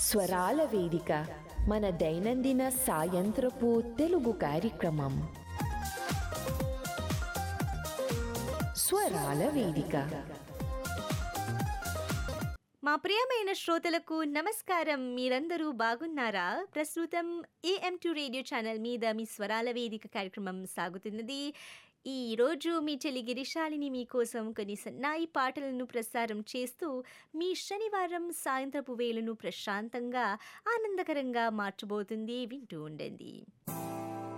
స్వరాల వేదిక మన దైనందిన సాయంత్రపు తెలుగు కార్యక్రమం స్వరాల వేదిక మా ప్రియమైన శ్రోతలకు నమస్కారం మీరందరూ బాగున్నారా ప్రస్తుతం ఏఎం టు రేడియో ఛానల్ మీద మీ స్వరాల వేదిక కార్యక్రమం సాగుతున్నది ఈ రోజు మీ చెల్లి గిరిశాలిని మీకోసం కొన్ని సన్నాయి పాటలను ప్రసారం చేస్తూ మీ శనివారం సాయంత్రపు వేళను ప్రశాంతంగా ఆనందకరంగా మార్చబోతుంది వింటూ ఉండండి